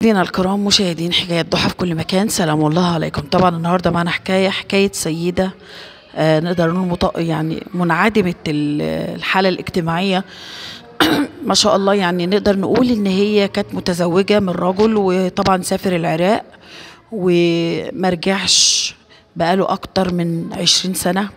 مشاهدينا الكرام مشاهدين حكاية ضحى في كل مكان سلام الله عليكم طبعا النهارده معنا حكاية حكاية سيدة آه نقدر نقول مط... يعني منعدمة ال- الحالة الاجتماعية ما شاء الله يعني نقدر نقول ان هي كانت متزوجة من رجل وطبعا سافر العراق ومرجعش بقاله اكتر من عشرين سنة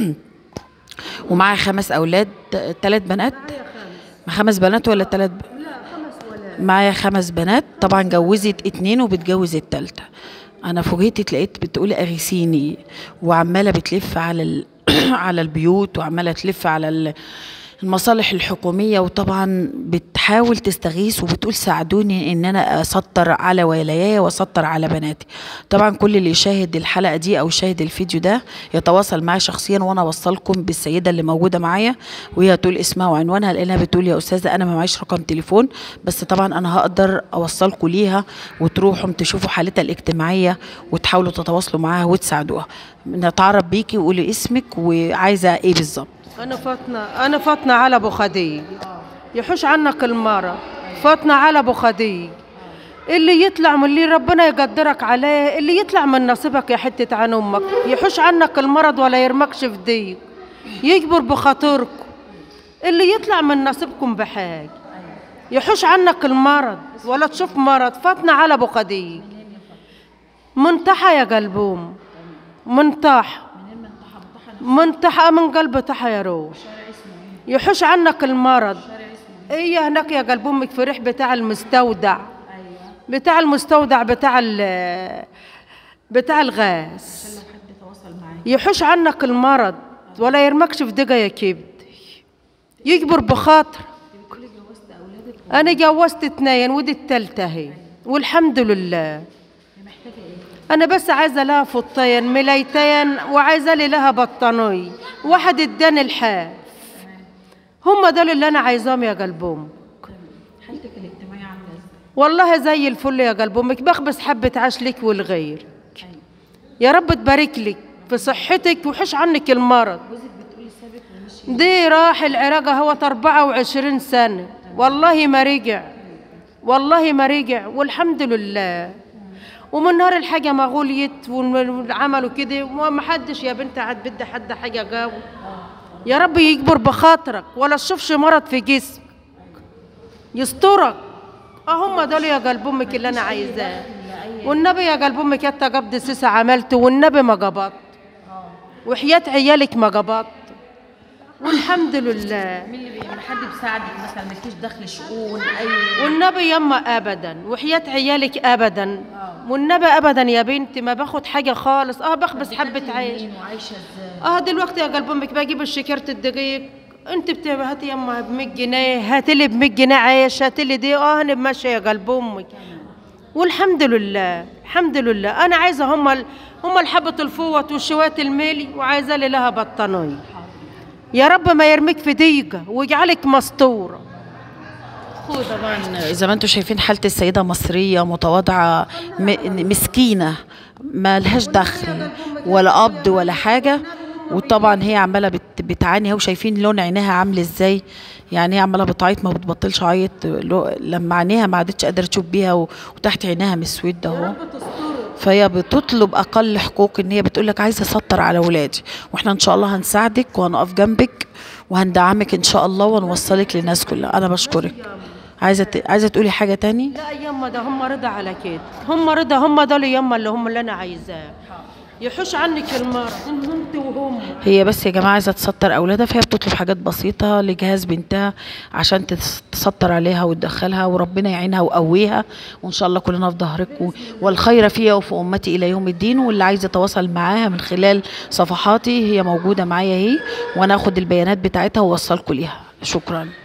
ومعاه خمس اولاد ثلاث بنات خمس بنات ولا ثلاث معايا خمس بنات طبعا جوزت اتنين وبتجوز التالتة انا فوجئت لقيت بتقول اغيثيني وعماله بتلف على ال... على البيوت وعماله تلف على ال... المصالح الحكوميه وطبعا بتحاول تستغيث وبتقول ساعدوني ان انا اسطر على ولاياي واسطر على بناتي طبعا كل اللي يشاهد الحلقه دي او يشاهد الفيديو ده يتواصل معي شخصيا وانا اوصلكم بالسيده اللي موجوده معايا وهي تقول اسمها وعنوانها لانها بتقول يا استاذه انا ما معيش رقم تليفون بس طبعا انا هقدر اوصلكم ليها وتروحوا تشوفوا حالتها الاجتماعيه وتحاولوا تتواصلوا معاها وتساعدوها نتعرف بيكي وقولي اسمك وعايزه ايه بالظبط أنا فاطمة أنا فاطمة على أبو خديج يحوش عنك المرة فاطمة على أبو خديج اللي يطلع من اللي ربنا يقدرك عليه اللي يطلع من نصيبك يا حتة عن أمك يحوش عنك المرض ولا يرمكش في ضيق يجبر بخاطركم اللي يطلع من نصيبكم بحاجة يحوش عنك المرض ولا تشوف مرض فاطمة على أبو خديج منتحة يا قلبوم منتحة منتحة من قلب طحا يا روح يحوش عنك المرض هي هناك يا قلب امك في ريح بتاع المستودع بتاع المستودع بتاع ال بتاع الغاز يحوش عنك المرض ولا يرمكش في دقة يا كبد يجبر بخاطر انا جوزت اتنين ودي التالتة اهي والحمد لله انا بس عايزه لها فطين ملايتين وعايزه لي لها بطانيه واحد اداني الحاف هم دول اللي انا عايزاهم يا قلبهم حالتك الاجتماعيه عامله ازاي والله زي الفل يا قلب امك بخبز حبه عاش لك والغير يا رب تبارك لك في صحتك وحش عنك المرض دي راح العراق هو 24 سنة والله ما رجع والله ما رجع والحمد لله ومن نهار الحاجة ما غليت وعملوا كده وما حدش يا بنت عاد بدي حد حاجة جاو يا رب يجبر بخاطرك ولا تشوفش مرض في جسمك يسترك اه هم دول يا قلب امك اللي انا عايزاه والنبي يا قلب امك انت قبض سيسه عملته والنبي ما قبضت وحياة عيالك ما قبضت والحمد لله مين اللي بي... حد بيساعدك مثلا مالكيش دخل شؤون اي والنبي يما ابدا وحياة عيالك ابدا والنبي ابدا يا بنتي ما باخد حاجه خالص اه بخبز حبه عيش وعايشه ازاي اه دلوقتي يا قلب امك بجيب الشكرة الدقيق انت بتبقى هاتي يما ب 100 جنيه هاتي لي ب 100 جنيه عيش هاتي لي دي اه انا ماشيه يا قلب امك والحمد لله الحمد لله انا عايزه هم ال... هم الحبة الفوط والشوات الميلي وعايزه لي لها بطانيه يا رب ما يرميك في ضيقه ويجعلك مستوره طبعا زي ما انتم شايفين حاله السيده مصريه متواضعه م... مسكينه ما لهاش دخل ولا قبض ولا حاجه وطبعا هي عماله بت... بتعاني اهو شايفين لون عينيها عامل ازاي يعني هي عماله بتعيط ما بتبطلش عيط لو... لما عينيها ما عادتش قادره تشوف بيها و... وتحت عينيها مسود اهو فهي بتطلب اقل حقوق ان هي بتقول لك عايزه اسطر على ولادي واحنا ان شاء الله هنساعدك وهنقف جنبك وهندعمك ان شاء الله ونوصلك للناس كلها انا بشكرك عايزه ت... عايزه تقولي حاجه تاني لا يما ده هم رضا على كده هم رضا هم دول يما اللي هم اللي انا عايزاه يحوش عنك المرض انت وهم هي بس يا جماعه عايزه تسطر اولادها فهي بتطلب حاجات بسيطه لجهاز بنتها عشان تس- تسطر عليها وتدخلها وربنا يعينها ويقويها وان شاء الله كلنا في ظهرك و- والخير فيها وفي امتي الى يوم الدين واللي عايز يتواصل معاها من خلال صفحاتي هي موجوده معايا اهي وانا اخد البيانات بتاعتها واوصلكم ليها شكرا